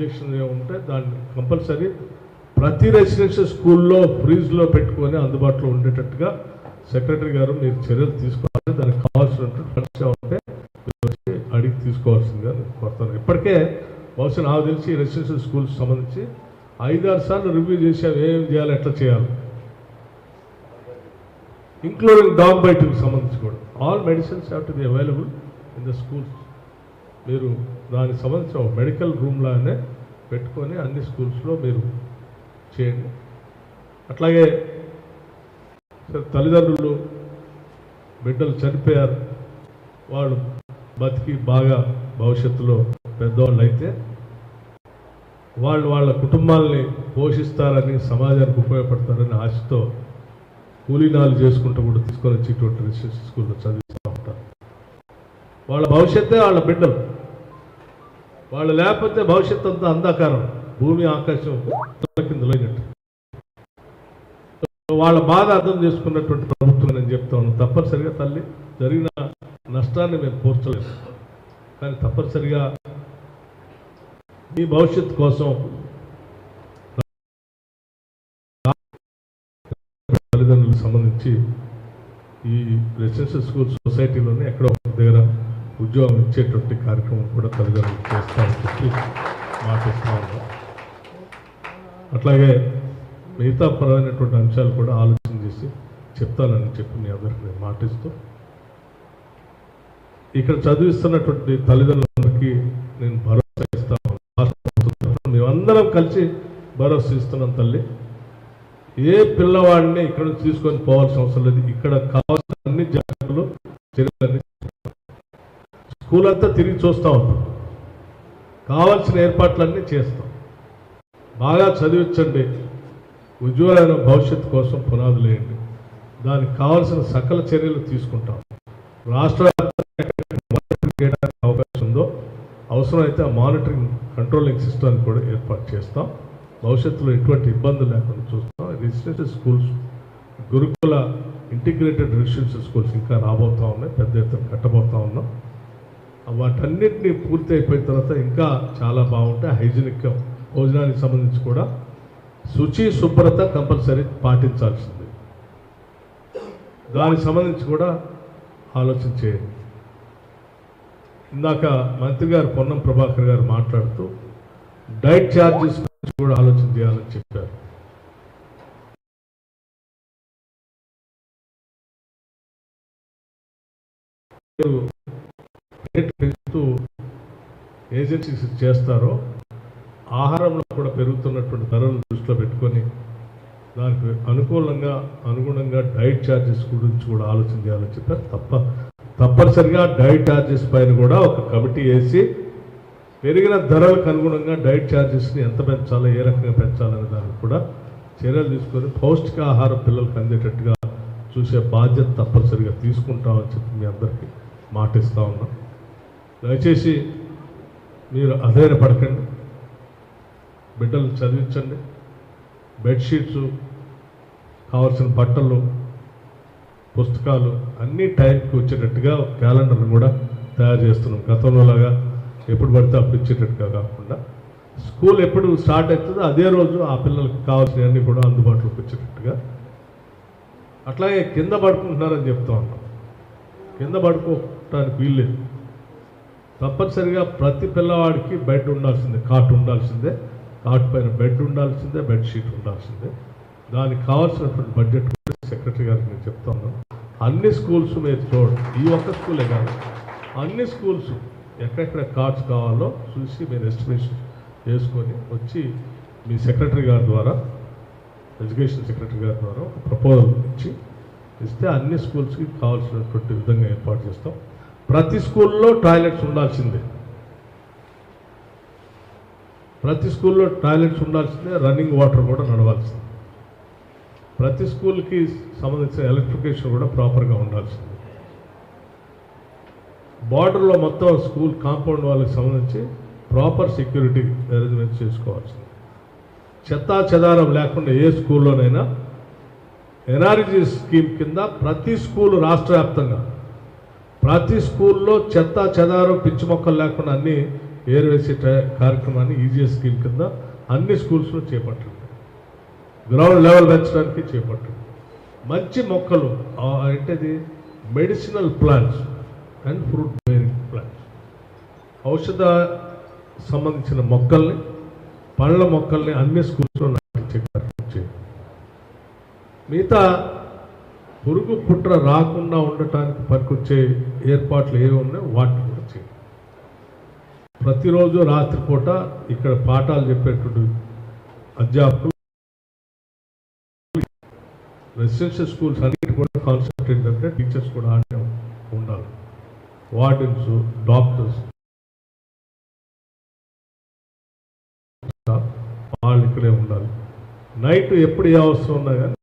injection ఉంటే దాన్ని compulsory ప్రతి రెసిడెన్షియల్ స్కూల్లో ఫ్రీజ్లో పెట్టుకొని అందుబాటులో ఉండేటట్టుగా సెక్రటరీ గారు మీరు చర్యలు తీసుకోవాలి దానికి కావాల్సినటువంటి పరీక్ష ఉంటే మీరు వచ్చి అడిగి తీసుకోవాల్సిందిగా నేను కోరుతాను ఇప్పటికే బహుశా నాకు తెలిసి రెసిడెన్షియల్ స్కూల్స్ సంబంధించి ఐదారు సార్లు రివ్యూ చేసాం ఏం చేయాలి ఎట్లా చేయాలి ఇంక్లూడింగ్ డాగ్ బైట్కి సంబంధించి కూడా all medicines have to be available in the schools మీరు దానికి సంబంధించిన ఒక మెడికల్ రూమ్ లాగానే పెట్టుకొని అన్ని స్కూల్స్లో మీరు చేయండి అట్లాగే సరే, తల్లిదండ్రులు బిడ్డలు చనిపోయారు వాళ్ళు బతికి బాగా భవిష్యత్తులో పెద్దవాళ్ళు అయితే వాళ్ళు వాళ్ళ కుటుంబాలని పోషిస్తారని సమాజానికి ఉపయోగపడతారని ఆశతో కూలీనాలు చేసుకుంటూ కూడా తీసుకొని వచ్చి ఇటువంటి రెసిడెన్షియల్ స్కూల్లో చదివిస్తూ ఉంటారు వాళ్ళ భవిష్యత్తే వాళ్ళ బిడ్డలు వాళ్ళు లేకపోతే భవిష్యత్తు అంతా అంధకారం భూమి ఆకాశం కింద లేనట్టు వాళ్ళ బాధ అర్థం చేసుకున్నటువంటి ప్రభుత్వం నేను చెప్తా ఉన్నాను తప్పనిసరిగా తల్లి జరిగిన నష్టాన్ని మేము పూర్చలేము కానీ తప్పనిసరిగా మీ భవిష్యత్తు కోసం తల్లిదండ్రులకు సంబంధించి ఈ రెసిడెన్షియల్ స్కూల్ సొసైటీలోనే ఎక్కడో ఒక దగ్గర ఉద్యోగం ఇచ్చేటువంటి కార్యక్రమం కూడా తల్లిదండ్రులు చేస్తామని చెప్పి మాటిస్తా ఉన్నాం అట్లాగే మిగతా పరమైనటువంటి అంశాలు కూడా ఆలోచన చేసి చెప్తానని చెప్పి మీ అందరికీ నేను మాటిస్తూ ఇక్కడ చదివిస్తున్నటువంటి తల్లిదండ్రులందరికీ నేను భరోసా ఇస్తాను మేమందరం కలిసి భరోసా ఇస్తున్నాం తల్లి ఏ పిల్లవాడిని ఇక్కడ నుంచి తీసుకొని పోవాల్సిన అవసరం లేదు ఇక్కడ కావాల్సిన అన్ని జాగ్రత్తలు చర్యలన్నీ స్కూల్ అంతా తిరిగి చూస్తూ ఉంటాం కావాల్సిన ఏర్పాట్లన్నీ చేస్తాం బాగా చదివించండి ఉజ్వలమైన భవిష్యత్తు కోసం పునాదులు వేయండి దానికి కావాల్సిన సకల చర్యలు తీసుకుంటాం రాష్ట్ర వ్యాప్తంగా ఎక్కడెక్కడ మానిటరింగ్ చేయడానికి అవకాశం ఉందో అవసరమైతే ఆ మానిటరింగ్ కంట్రోలింగ్ సిస్టమ్ కూడా ఏర్పాటు చేస్తాం భవిష్యత్తులో ఎటువంటి ఇబ్బందులు లేకుండా చూస్తాం రెసిడెన్షియల్ స్కూల్స్ గురుకుల ఇంటిగ్రేటెడ్ రెసిడెన్షియల్ స్కూల్స్ ఇంకా రాబోతా ఉన్నాయి పెద్ద ఎత్తున కట్టబోతా ఉన్నాం వాటన్నిటిని పూర్తి అయిపోయిన తర్వాత ఇంకా చాలా బాగుంటాయి హైజీనిక్ భోజనానికి సంబంధించి కూడా శుచి శుభ్రత కంపల్సరీ పాటించాల్సింది దానికి సంబంధించి కూడా ఆలోచన చేయండి ఇందాక మంత్రి గారు పొన్నం ప్రభాకర్ గారు మాట్లాడుతూ డైట్ ఛార్జెస్ గురించి కూడా ఆలోచన చేయాలని చెప్పారు మీరు రేట్ పెంచుతూ ఏజెన్సీస్ చేస్తారో ఆహారంలో కూడా పెరుగుతున్నటువంటి ధరలు దృష్టిలో పెట్టుకొని దానికి అనుకూలంగా అనుగుణంగా డైట్ ఛార్జెస్ గురించి కూడా ఆలోచన చేయాలని చెప్పారు తప్ప తప్పనిసరిగా డైట్ ఛార్జెస్ పైన కూడా ఒక కమిటీ వేసి పెరిగిన ధరలకు అనుగుణంగా డైట్ ఛార్జెస్ని ఎంత పెంచాలో ఏ రకంగా పెంచాలనే దానికి కూడా చర్యలు తీసుకొని పౌష్టికాహారం పిల్లలకు అందేటట్టుగా చూసే బాధ్యత తప్పనిసరిగా తీసుకుంటామని చెప్పి మీ అందరికీ మాటిస్తా ఉన్నాం దయచేసి మీరు అధైర్యపడకండి బిడ్డలు చదివించండి బెడ్షీట్స్ కావాల్సిన బట్టలు పుస్తకాలు అన్ని టైంకి వచ్చేటట్టుగా ఒక క్యాలెండర్ని కూడా తయారు చేస్తున్నాం గతంలో లాగా ఎప్పుడు పడితే అప్పుడు ఇచ్చేటట్టుగా కాకుండా స్కూల్ ఎప్పుడు స్టార్ట్ అవుతుందో అదే రోజు ఆ పిల్లలకు కావాల్సినవన్నీ కూడా అందుబాటులోకి వచ్చేటట్టుగా అట్లాగే కింద పడుకుంటున్నారని చెప్తా ఉన్నాం కింద పడుకోవటానికి వీల్లేదు తప్పనిసరిగా ప్రతి పిల్లవాడికి బెడ్ ఉండాల్సిందే కాట్ ఉండాల్సిందే కాట్ పైన బెడ్ ఉండాల్సిందే బెడ్ షీట్ ఉండాల్సిందే దానికి కావాల్సినటువంటి బడ్జెట్ కూడా సెక్రటరీ గారికి నేను చెప్తా ఉన్నాను అన్ని స్కూల్స్ మీరు చూడండి ఈ ఒక్క స్కూలే కాదు అన్ని స్కూల్స్ ఎక్కడెక్కడ కార్డ్స్ కావాలో చూసి మీరు ఎస్టిమేషన్ చేసుకొని వచ్చి మీ సెక్రటరీ గారి ద్వారా ఎడ్యుకేషన్ సెక్రటరీ గారి ద్వారా ఒక ప్రపోజల్ ఇచ్చి ఇస్తే అన్ని స్కూల్స్కి కావాల్సినటువంటి విధంగా ఏర్పాటు చేస్తాం ప్రతి స్కూల్లో టాయిలెట్స్ ఉండాల్సిందే ప్రతి స్కూల్లో టాయిలెట్స్ ఉండాల్సిందే రన్నింగ్ వాటర్ కూడా నడవాల్సిందే ప్రతి స్కూల్కి సంబంధించిన ఎలక్ట్రిఫికేషన్ కూడా ప్రాపర్గా ఉండాల్సిందే బార్డర్లో మొత్తం స్కూల్ కాంపౌండ్ వాళ్ళకి సంబంధించి ప్రాపర్ సెక్యూరిటీ అరేంజ్మెంట్ చేసుకోవాల్సింది చెత్తా చెదారం లేకుండా ఏ స్కూల్లోనైనా ఎన్ఆర్జీ స్కీమ్ కింద ప్రతి స్కూల్ రాష్ట్ర వ్యాప్తంగా ప్రతి స్కూల్లో చెత్త చెదారం పిచ్చి మొక్కలు లేకుండా అన్ని ఏరవేసే ట- కార్యక్రమాన్ని ఈజీఎస్ స్కీమ్ కింద అన్ని స్కూల్స్లో చేపట్టండి గ్రౌండ్ లెవెల్ పెంచడానికి చేపట్టండి మంచి మొక్కలు ఆ, ఏంటది medicinal plants and fruit bearing plants ఔషధ సంబంధించిన మొక్కల్ని పళ్ళ మొక్కల్ని అన్ని స్కూల్స్లో నాటించే కార్యక్రమం చేయండి మిగతా పురుగు పుట్ర రాకుండా ఉండటానికి పనికొచ్చే ఏర్పాట్లు ఏవి ఉన్నాయో వాటిని కూడా చేయండి ప్రతిరోజు రాత్రిపూట ఇక్కడ పాఠాలు చెప్పేటువంటి అధ్యాపకులు రెసిడెన్షియల్ స్కూల్స్ అన్నిటి కూడా కాన్సెప్ట్ ఏంటంటే టీచర్స్ కూడా ఆడే ఉండాలి వార్డెన్స్ డాక్టర్స్ వాళ్ళు ఇక్కడే ఉండాలి నైట్ ఎప్పుడు ఏ అవసరం ఉన్నా కానీ